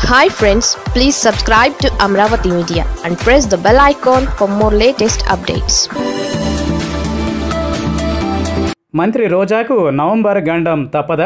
hi friends please subscribe to Amaravati media and press the bell icon for more latest updates మంత్రి రోజాకు November గండం తప్పదా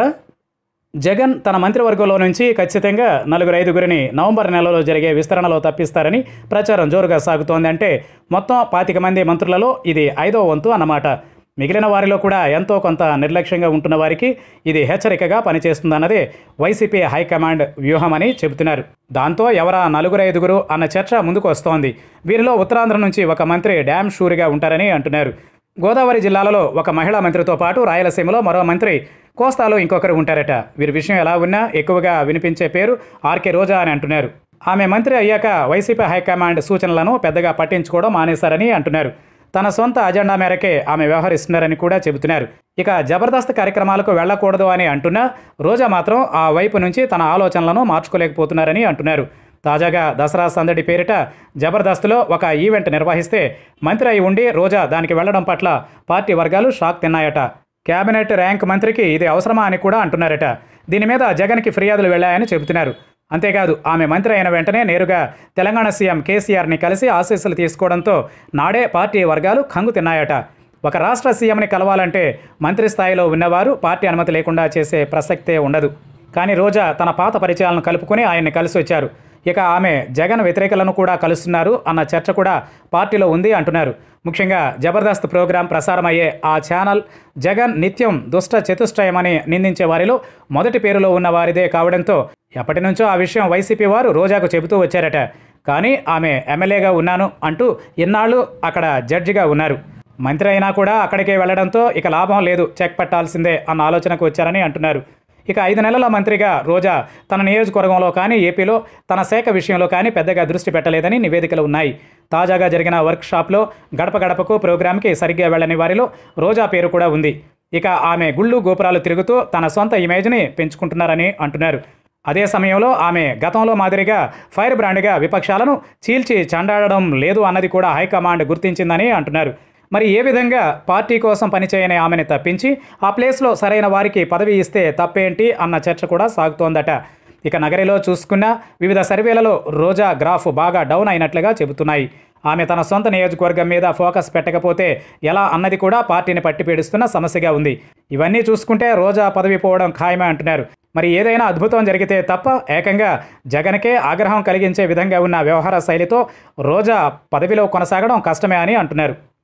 జగన్ తన మంత్రివర్గంలో నుంచి ఖచ్చితంగా నలుగురు ఐదుగురిని నవంబర్ నెలలో జరిగే విస్తరణలో తప్పిస్తారని ప్రచారం జోరుగా సాగుతోంది అంటే మొత్తం పాతిక మంది మంత్రులలో ఇది ఐదో వంతు అన్నమాట మిగిలిన వారిలో కూడా ఎంతో కొంత నిర్లక్ష్యంగా ఉంటున్న వారికి ఇది హెచ్చరికగా పనిచేస్తుందన్నదే వైసీపీ హైకమాండ్ వ్యూహమని చెబుతున్నారు దాంతో ఎవరా నలుగురు ఐదుగురు అన్న చర్చ ముందుకు వస్తోంది వీరిలో ఉత్తరాంధ్ర నుంచి ఒక మంత్రి డ్యామ్ షూరిగా ఉంటారని అంటున్నారు గోదావరి జిల్లాలలో ఒక మహిళా మంత్రితో పాటు రాయలసీమలో మరో మంత్రి కోస్తాలో ఇంకొకరు ఉంటారట వీరి విషయం ఎలా ఉన్నా ఎక్కువగా వినిపించే పేరు ఆర్కే రోజా అని అంటున్నారు ఆమె మంత్రి అయ్యాక వైసీపీ హైకమాండ్ సూచనలను పెద్దగా పట్టించుకోవడం మానేశారని అంటున్నారు తన సొంత అజెండా మేరకే ఆమె వ్యవహరిస్తున్నారని కూడా చెబుతున్నారు ఇక జబర్దస్త్ కార్యక్రమాలకు వెళ్ళకూడదు అని అంటున్నా రోజా మాత్రం ఆ వైపు నుంచి తన ఆలోచనలను మార్చుకోలేకపోతున్నారని అంటున్నారు తాజాగా దసరా సందడి పేరిట జబర్దస్త్లో ఒక ఈవెంట్ నిర్వహిస్తే మంత్రి అయి ఉండి రోజా దానికి వెళ్లడం పట్ల పార్టీ వర్గాలు షాక్ తిన్నాయట కేబినెట్ ర్యాంక్ మంత్రికి ఇది అవసరమా అని కూడా అంటున్నారట దీని మీద జగన్కి ఫిర్యాదులు వెళ్ళాయని చెబుతున్నారు అంతేకాదు ఆమె మంత్రి అయిన వెంటనే నేరుగా తెలంగాణ సీఎం కేసీఆర్ని కలిసి ఆశీస్సులు తీసుకోవడంతో నాడే పార్టీ వర్గాలు కంగు తిన్నాయట ఒక రాష్ట్ర సీఎంని కలవాలంటే మంత్రి స్థాయిలో ఉన్నవారు పార్టీ అనుమతి లేకుండా చేసే ప్రసక్తే ఉండదు కానీ రోజా తన పాత పరిచయాలను కలుపుకొని ఆయన్ని కలిసి వచ్చారు ఇక ఆమె జగన్ వ్యతిరేకులను కూడా కలుస్తున్నారు అన్న చర్చ కూడా పార్టీలో ఉంది అంటున్నారు ముఖ్యంగా జబర్దస్త్ ప్రోగ్రాం ప్రసారమయ్యే ఆ ఛానల్ జగన్ నిత్యం దుష్ట చతుష్టయమని నిందించే వారిలో మొదటి పేరులో ఉన్న వారిదే కావడంతో ఎప్పటి నుంచో ఆ విషయం వైసీపీ వారు రోజాకు చెబుతూ వచ్చారట కానీ ఆమె ఎమ్మెల్యేగా ఉన్నాను అంటూ ఇన్నాళ్ళు అక్కడ జడ్జిగా ఉన్నారు మంత్రి అయినా కూడా అక్కడికే వెళ్లడంతో ఇక లాభం లేదు చెక్ పెట్టాల్సిందే అన్న ఆలోచనకు వచ్చారని అంటున్నారు ఇక ఐదు నెలల మంత్రిగా రోజా తన నియోజకవర్గంలో కానీ ఏపీలో తన శాఖ విషయంలో కానీ పెద్దగా దృష్టి పెట్టలేదని నివేదికలు ఉన్నాయి తాజాగా జరిగిన వర్క్షాప్లో గడప గడపకు ప్రోగ్రాంకి సరిగ్గా వెళ్ళని వారిలో రోజా పేరు కూడా ఉంది ఇక ఆమె గుళ్ళు గోపురాలు తిరుగుతూ తన సొంత ఇమేజ్ని పెంచుకుంటున్నారని అంటున్నారు అదే సమయంలో ఆమె గతంలో మాదిరిగా ఫైర్ బ్రాండ్గా విపక్షాలను చీల్చి చండాడడం లేదు అన్నది కూడా హైకమాండ్ గుర్తించిందని అంటున్నారు మరి ఏ విధంగా పార్టీ కోసం పనిచేయని ఆమెని తప్పించి ఆ ప్లేస్లో సరైన వారికి పదవి ఇస్తే తప్పేంటి అన్న చర్చ కూడా సాగుతోందట ఇక నగరిలో చూసుకున్న వివిధ సర్వేలలో రోజా గ్రాఫ్ బాగా డౌన్ అయినట్లుగా చెబుతున్నాయి ఆమె తన సొంత నియోజకవర్గం మీద ఫోకస్ పెట్టకపోతే ఎలా అన్నది కూడా పార్టీని పట్టిపీడిస్తున్న సమస్యగా ఉంది ఇవన్నీ చూసుకుంటే రోజా పదవి పోవడం ఖాయమే అంటున్నారు మరి ఏదైనా అద్భుతం జరిగితే తప్ప ఏకంగా జగన్కే ఆగ్రహం కలిగించే విధంగా ఉన్న వ్యవహార శైలితో రోజా పదవిలో కొనసాగడం కష్టమే అని అంటున్నారు